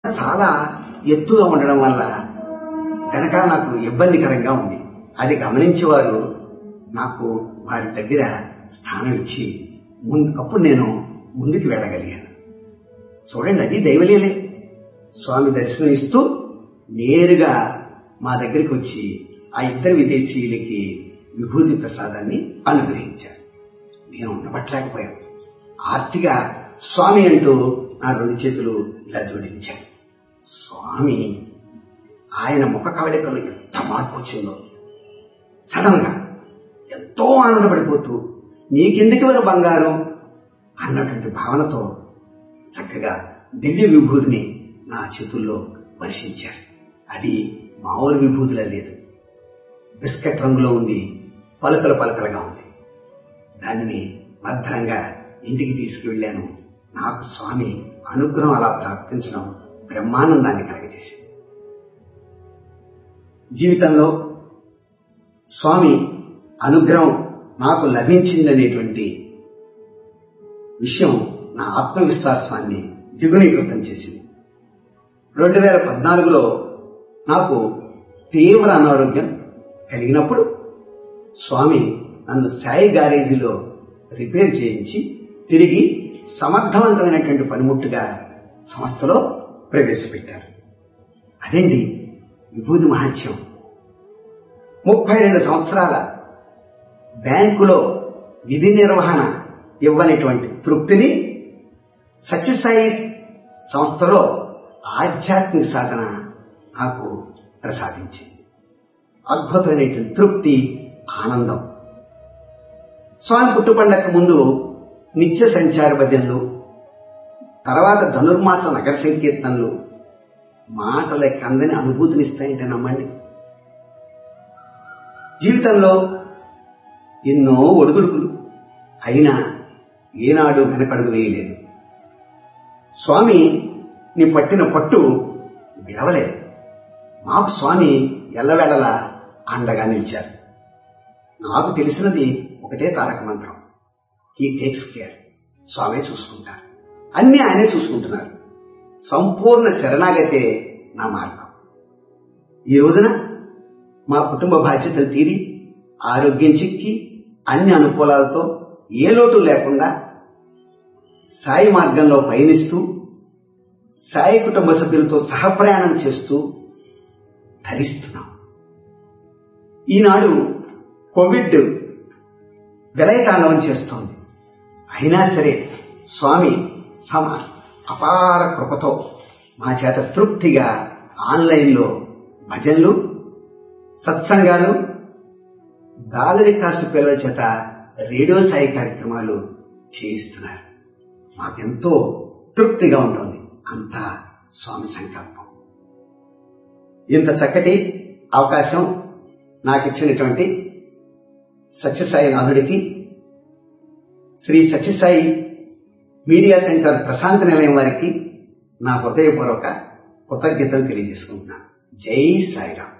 చాలా ఎత్తుగా ఉండడం వల్ల కనుక నాకు ఇబ్బందికరంగా ఉంది అది గమనించేవారు నాకు వారి దగ్గర స్థానం ఇచ్చి ముందు అప్పుడు నేను ముందుకు వెళ్ళగలిగాను చూడండి అది దైవలీలే స్వామి దర్శనం ఇస్తూ నేరుగా మా దగ్గరికి వచ్చి ఆ ఇద్దరు విదేశీయులకి విభూతి ప్రసాదాన్ని అనుగ్రహించారు నేను ఉండబట్టలేకపోయాను ఆర్తిగా స్వామి అంటూ నా రెండు చేతులు ఇలా జోడించాను స్వామి ఆయన ముఖ కవళికలు ఎంత మార్పు వచ్చిందో సడన్ గా ఎంతో ఆనందపడిపోతూ నీకెందుకు వారు బంగారం అన్నటువంటి భావనతో చక్కగా దివ్య విభూతిని నా చేతుల్లో వర్షించారు అది మామూలు విభూతిలా లేదు బిస్కెట్ రంగులో ఉంది పలుకలు పలుకలుగా ఉంది దానిని భద్రంగా ఇంటికి తీసుకువెళ్ళాను నాకు స్వామి అనుగ్రహం అలా ప్రాప్తించడం బ్రహ్మానందాన్ని కలగజేసింది జీవితంలో స్వామి అనుగ్రహం నాకు లభించిందనేటువంటి విషయం నా ఆత్మవిశ్వాసాన్ని ద్విగుణీకృతం చేసింది రెండు వేల పద్నాలుగులో నాకు తీవ్ర అనారోగ్యం కలిగినప్పుడు స్వామి నన్ను సాయి గ్యారేజీలో రిపేర్ చేయించి తిరిగి సమర్థవంతమైనటువంటి పనిముట్టుగా సంస్థలో ప్రవేశపెట్టారు అదండి విభూతి మహత్యం ముప్పై రెండు సంవత్సరాల బ్యాంకులో విధి నిర్వహణ ఇవ్వనటువంటి తృప్తిని సత్యసాయి సంస్థలో ఆధ్యాత్మిక సాధన నాకు ప్రసాదించింది అద్భుతమైనటువంటి తృప్తి ఆనందం స్వామి పుట్టుపండకు ముందు నిత్య సంచార భజనలు తర్వాత ధనుర్మాస నగర సంకీర్తనలు మాటల కందని అనుభూతినిస్తాయంటే నమ్మండి జీవితంలో ఎన్నో ఒడిదుడుకులు అయినా ఏనాడు వెనకడుగు వేయలేదు స్వామి నీ పట్టిన పట్టు విడవలేదు మాకు స్వామి ఎల్లవేళలా అండగా నిలిచారు నాకు తెలిసినది ఒకటే తారక మంత్రం ఈ టేక్స్ కేర్ స్వామి చూసుకుంటారు అన్ని ఆయనే చూసుకుంటున్నారు సంపూర్ణ శరణాగతే నా మార్గం ఈ రోజున మా కుటుంబ బాధ్యతలు తీరి ఆరోగ్యం చిక్కి అన్ని అనుకూలాలతో ఏ లోటు లేకుండా సాయి మార్గంలో పయనిస్తూ సాయి కుటుంబ సభ్యులతో సహప్రయాణం చేస్తూ ధరిస్తున్నాం ఈనాడు కోవిడ్ విలయతాండవం చేస్తోంది అయినా సరే స్వామి సమ అపార కృపతో మా చేత తృప్తిగా ఆన్లైన్లో భజనలు సత్సంగాలు దాదరి కాసు పిల్లల చేత రేడియో సాయి కార్యక్రమాలు చేయిస్తున్నారు మాకెంతో తృప్తిగా ఉంటుంది అంతా స్వామి సంకల్పం ఇంత చక్కటి అవకాశం నాకు ఇచ్చినటువంటి సత్యసాయి నాథుడికి శ్రీ సత్యసాయి మీడియా సెంటర్ ప్రశాంత నిలయం వారికి నా హృదయపూర్వక కృతజ్ఞతలు తెలియజేసుకుంటున్నాను జై సాయిరామ్